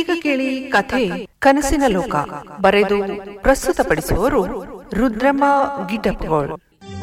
ಈಗ ಕೇಳಿ ಕಥೆ ಕನಸಿನ ಲೋಕ ಬರೆದು ಪ್ರಸ್ತುತಪಡಿಸುವವರು ರುದ್ರಮ್ಮ ಗಿಡ್ಡಪ್ಪಗೋಳ್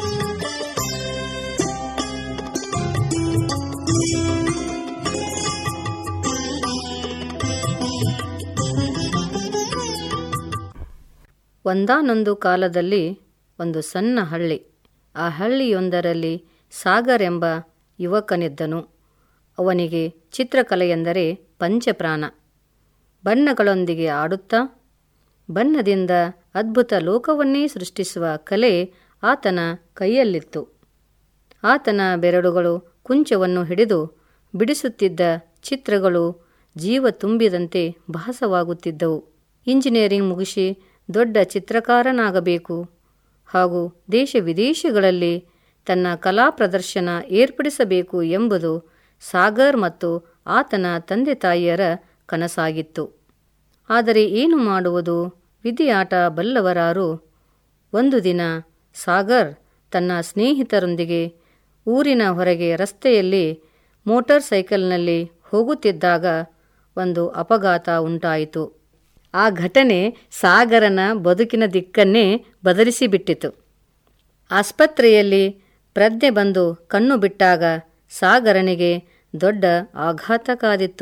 ಒಂದಾನೊಂದು ಕಾಲದಲ್ಲಿ ಒಂದು ಸಣ್ಣ ಹಳ್ಳಿ ಆ ಹಳ್ಳಿಯೊಂದರಲ್ಲಿ ಸಾಗರ್ ಎಂಬ ಯುವಕನಿದ್ದನು ಅವನಿಗೆ ಚಿತ್ರಕಲೆಯೆಂದರೆ ಪಂಚಪ್ರಾಣ ಬಣ್ಣಗಳೊಂದಿಗೆ ಆಡುತ್ತಾ ಬಣ್ಣದಿಂದ ಅದ್ಭುತ ಲೋಕವನ್ನೇ ಸೃಷ್ಟಿಸುವ ಕಲೆ ಆತನ ಕೈಯಲ್ಲಿತ್ತು ಆತನ ಬೆರಳುಗಳು ಕುಂಚವನ್ನು ಹಿಡಿದು ಬಿಡಿಸುತ್ತಿದ್ದ ಚಿತ್ರಗಳು ಜೀವ ತುಂಬಿದಂತೆ ಭಾಸವಾಗುತ್ತಿದ್ದವು ಇಂಜಿನಿಯರಿಂಗ್ ಮುಗಿಸಿ ದೊಡ್ಡ ಚಿತ್ರಕಾರನಾಗಬೇಕು ಹಾಗೂ ದೇಶ ವಿದೇಶಗಳಲ್ಲಿ ತನ್ನ ಕಲಾ ಪ್ರದರ್ಶನ ಏರ್ಪಡಿಸಬೇಕು ಎಂಬುದು ಸಾಗರ್ ಮತ್ತು ಆತನ ತಂದೆ ತಾಯಿಯರ ಕನಸಾಗಿತ್ತು ಆದರೆ ಏನು ಮಾಡುವುದು ವಿಧಿಯಾಟ ಬಲ್ಲವರಾರು ಒಂದು ದಿನ ಸಾಗರ್ ತನ್ನ ಸ್ನೇಹಿತರೊಂದಿಗೆ ಊರಿನ ಹೊರಗೆ ರಸ್ತೆಯಲ್ಲಿ ಮೋಟಾರ್ ಸೈಕಲ್ನಲ್ಲಿ ಹೋಗುತ್ತಿದ್ದಾಗ ಒಂದು ಅಪಘಾತ ಉಂಟಾಯಿತು ಆ ಘಟನೆ ಸಾಗರನ ಬದುಕಿನ ದಿಕ್ಕನ್ನೇ ಬದಲಿಸಿಬಿಟ್ಟಿತು ಆಸ್ಪತ್ರೆಯಲ್ಲಿ ಪ್ರಜ್ಞೆ ಬಂದು ಕಣ್ಣು ಬಿಟ್ಟಾಗ ಸಾಗರನಿಗೆ ದೊಡ್ಡ ಆಘಾತ ಕಾದಿತ್ತು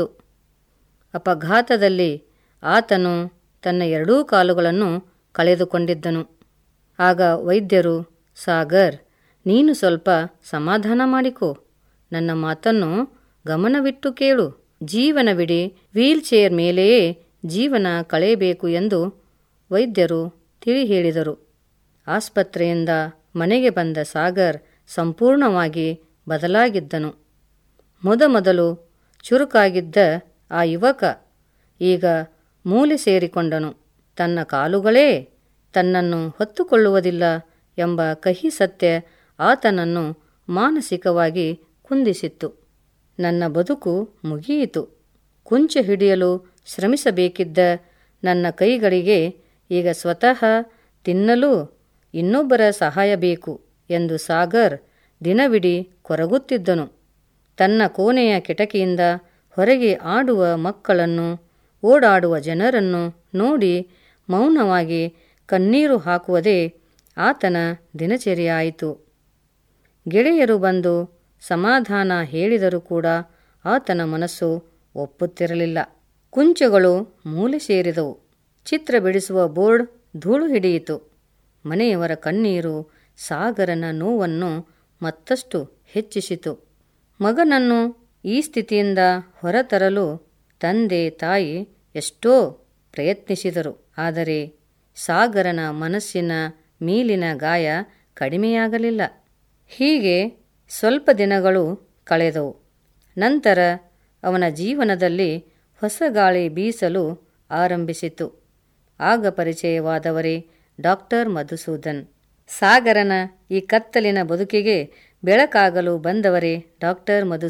ಅಪಘಾತದಲ್ಲಿ ಆತನು ತನ್ನ ಎರಡೂ ಕಾಲುಗಳನ್ನು ಕಳೆದುಕೊಂಡಿದ್ದನು ಆಗ ವೈದ್ಯರು ಸಾಗರ್ ನೀನು ಸ್ವಲ್ಪ ಸಮಾಧಾನ ಮಾಡಿಕೊ ನನ್ನ ಮಾತನ್ನು ಗಮನವಿಟ್ಟು ಕೇಳು ಜೀವನವಿಡಿ ವೀಲ್ ಚೇರ್ ಮೇಲೆಯೇ ಜೀವನ ಕಳೆಯಬೇಕು ಎಂದು ವೈದ್ಯರು ತಿಳಿ ಹೇಳಿದರು ಆಸ್ಪತ್ರೆಯಿಂದ ಮನೆಗೆ ಬಂದ ಸಾಗರ್ ಸಂಪೂರ್ಣವಾಗಿ ಬದಲಾಗಿದ್ದನು ಮೊದಮೊದಲು ಚುರುಕಾಗಿದ್ದ ಆ ಯುವಕ ಈಗ ಮೂಲೆ ಸೇರಿಕೊಂಡನು ತನ್ನ ಕಾಲುಗಳೇ ತನ್ನನ್ನು ಹೊತ್ತುಕೊಳ್ಳುವುದಿಲ್ಲ ಎಂಬ ಕಹಿ ಸತ್ಯ ಆತನನ್ನು ಮಾನಸಿಕವಾಗಿ ಕುಂದಿಸಿತ್ತು ನನ್ನ ಬದುಕು ಮುಗಿಯಿತು ಕುಂಚ ಹಿಡಿಯಲು ಶ್ರಮಿಸಬೇಕಿದ್ದ ನನ್ನ ಕೈಗಳಿಗೆ ಈಗ ಸ್ವತಃ ತಿನ್ನಲು ಇನ್ನೊಬ್ಬರ ಸಹಾಯ ಬೇಕು ಎಂದು ಸಾಗರ್ ದಿನವಿಡೀ ಕೊರಗುತ್ತಿದ್ದನು ತನ್ನ ಕೋಣೆಯ ಕಿಟಕಿಯಿಂದ ಹೊರಗೆ ಆಡುವ ಮಕ್ಕಳನ್ನು ಓಡಾಡುವ ಜನರನ್ನು ನೋಡಿ ಮೌನವಾಗಿ ಕಣ್ಣೀರು ಹಾಕುವುದೇ ಆತನ ದಿನಚರಿಯಾಯಿತು ಗೆಳೆಯರು ಬಂದು ಸಮಾಧಾನ ಹೇಳಿದರೂ ಕೂಡ ಆತನ ಮನಸ್ಸು ಒಪ್ಪುತ್ತಿರಲಿಲ್ಲ ಕುಂಚಗಳು ಮೂಲೆ ಸೇರಿದವು ಚಿತ್ರ ಬಿಡಿಸುವ ಬೋರ್ಡ್ ಧೂಳು ಹಿಡಿಯಿತು ಮನೆಯವರ ಕಣ್ಣೀರು ಸಾಗರನ ನೋವನ್ನು ಮತ್ತಷ್ಟು ಹೆಚ್ಚಿಸಿತು ಮಗನನ್ನು ಈ ಸ್ಥಿತಿಯಿಂದ ಹೊರತರಲು ತಂದೆ ತಾಯಿ ಎಷ್ಟೋ ಪ್ರಯತ್ನಿಸಿದರು ಆದರೆ ಸಾಗರನ ಮನಸ್ಸಿನ ಮೇಲಿನ ಗಾಯ ಕಡಿಮೆಯಾಗಲಿಲ್ಲ ಹೀಗೆ ಸ್ವಲ್ಪ ದಿನಗಳು ಕಳೆದವು ನಂತರ ಅವನ ಜೀವನದಲ್ಲಿ ಹೊಸ ಗಾಳಿ ಬೀಸಲು ಆರಂಭಿಸಿತು ಆಗ ಪರಿಚಯವಾದವರೇ ಡಾಕ್ಟರ್ ಮಧುಸೂದನ್ ಸಾಗರನ ಈ ಕತ್ತಲಿನ ಬದುಕಿಗೆ ಬೆಳಕಾಗಲು ಬಂದವರೇ ಡಾಕ್ಟರ್ ಮಧು